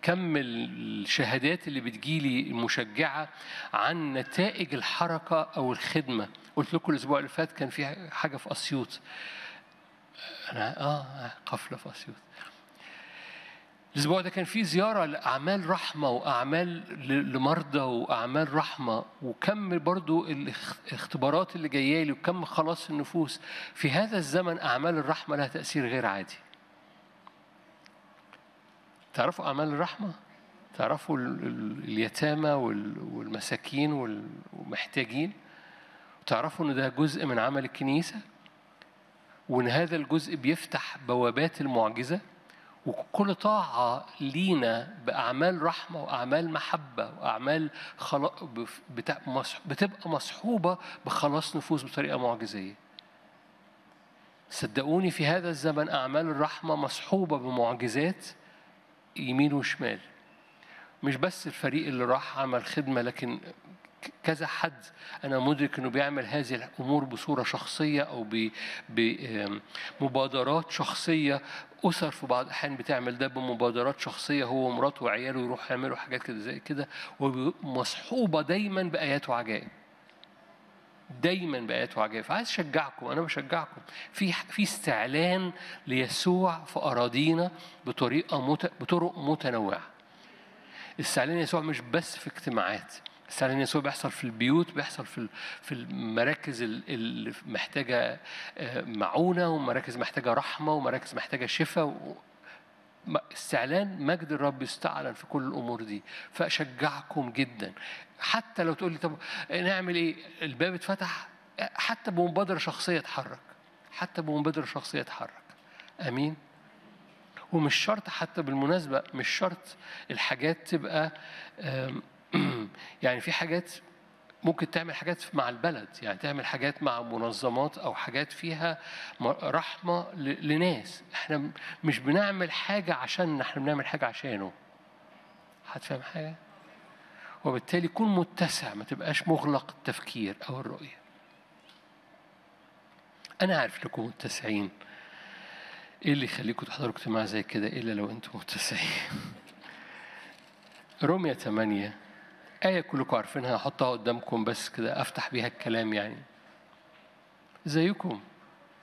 كم الشهادات اللي بتجيلي المشجعة عن نتائج الحركة أو الخدمة قلت لكم الأسبوع اللي فات كان في حاجة في أسيوط أنا آه قفلة في أسيوط الأسبوع ده كان في زيارة لأعمال رحمة وأعمال ل- لمرضى وأعمال رحمة وكم برضو الاختبارات اللي جاية لي وكم خلاص النفوس في هذا الزمن أعمال الرحمة لها تأثير غير عادي تعرفوا أعمال الرحمة؟ تعرفوا ال- ال- اليتامى وال- والمساكين وال- والمحتاجين؟ تعرفوا إن ده جزء من عمل الكنيسة؟ وإن هذا الجزء بيفتح بوابات المعجزة؟ وكل طاعة لينا بأعمال رحمة وأعمال محبة وأعمال خلا... بف- بتا... مصح... بتبقى مصحوبة بخلاص نفوس بطريقة معجزية صدقوني في هذا الزمن أعمال الرحمة مصحوبة بمعجزات يمين وشمال مش بس الفريق اللي راح عمل خدمة لكن ك- كذا حد أنا مدرك إنه بيعمل هذه الأمور بصورة شخصية أو بمبادرات شخصية أسر في بعض الأحيان بتعمل ده بمبادرات شخصية هو ومراته وعياله يروحوا يعملوا حاجات كده زي كده ومصحوبة دايما بآيات وعجائب دايما بآيات وعجائب فعايز أشجعكم أنا بشجعكم في في استعلان ليسوع في أراضينا بطريقة مت... بطرق متنوعة استعلان يسوع مش بس في اجتماعات استعلان يسوع بيحصل في البيوت بيحصل في ال- في المراكز ال- اللي محتاجة آه، معونة ومراكز محتاجة رحمة ومراكز محتاجة شفاء و- م- استعلان مجد الرب يستعلن في كل الامور دي فاشجعكم جدا حتى لو تقول لي طب نعمل ايه الباب اتفتح حتى بمبادره شخصيه اتحرك حتى بمبادره شخصيه اتحرك امين ومش شرط حتى بالمناسبه مش شرط الحاجات تبقى آم، يعني في حاجات ممكن تعمل حاجات مع البلد يعني تعمل حاجات مع منظمات او حاجات فيها م- رحمه ل- لناس احنا م- مش بنعمل حاجه عشان احنا بنعمل حاجه عشانه هتفهم حاجه وبالتالي كن متسع ما تبقاش مغلق التفكير او الرؤيه انا عارف انكم متسعين ايه اللي يخليكم تحضروا اجتماع زي كده الا لو انتم متسعين رومية 8 آية كلكم عارفينها هحطها قدامكم بس كده أفتح بيها الكلام يعني زيكم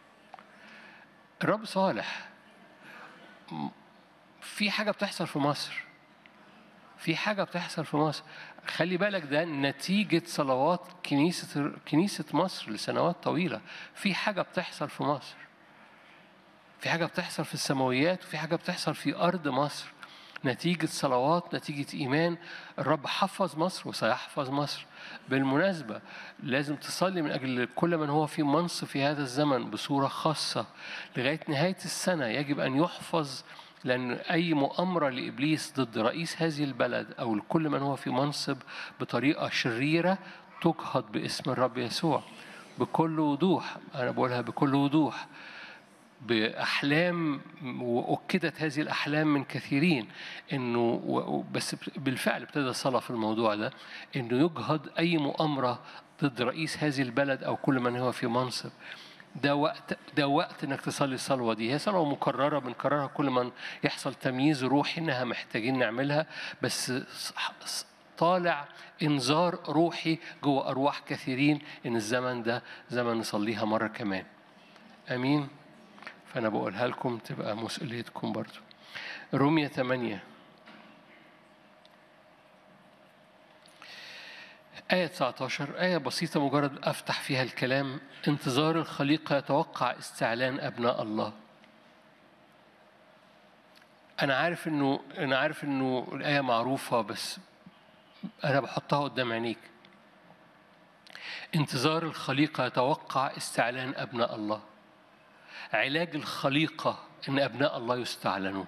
الرب صالح م- في حاجة بتحصل في مصر في حاجة بتحصل في مصر خلي بالك ده نتيجة صلوات كنيسة كنيسة مصر لسنوات طويلة في حاجة بتحصل في مصر في حاجة بتحصل في السماويات وفي حاجة بتحصل في أرض مصر نتيجة صلوات نتيجة إيمان الرب حفظ مصر وسيحفظ مصر بالمناسبة لازم تصلي من أجل كل من هو في منصب في هذا الزمن بصورة خاصة لغاية نهاية السنة يجب أن يحفظ لأن أي مؤامرة لإبليس ضد رئيس هذه البلد أو لكل من هو في منصب بطريقة شريرة تجهض باسم الرب يسوع بكل وضوح أنا بقولها بكل وضوح بأحلام وأكدت هذه الأحلام من كثيرين إنه و- بس بالفعل ابتدى صلاة في الموضوع ده إنه يجهض أي مؤامرة ضد رئيس هذه البلد أو كل من هو في منصب ده وقت ده وقت انك تصلي الصلوه دي هي صلوه مكرره بنكررها كل ما يحصل تمييز روحي انها محتاجين نعملها بس ص- طالع انذار روحي جوه ارواح كثيرين ان الزمن ده زمن نصليها مره كمان امين فأنا بقولها لكم تبقى مسؤوليتكم برضو رومية 8 آية 19 آية بسيطة مجرد أفتح فيها الكلام انتظار الخليقة يتوقع استعلان أبناء الله أنا عارف إنه أنا عارف إنه الآية معروفة بس أنا بحطها قدام عينيك انتظار الخليقة يتوقع استعلان أبناء الله علاج الخليقة إن أبناء الله يستعلنوا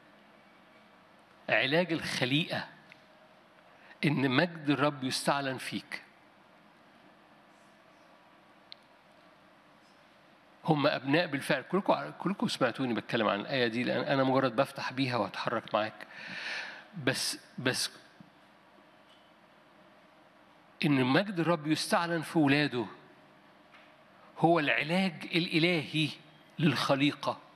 علاج الخليقة إن مجد الرب يستعلن فيك هم أبناء بالفعل كلكم كلكم سمعتوني بتكلم عن الآية دي لأن أنا مجرد بفتح بيها وأتحرك معاك بس بس إن مجد الرب يستعلن في ولاده هو العلاج الإلهي للخليقة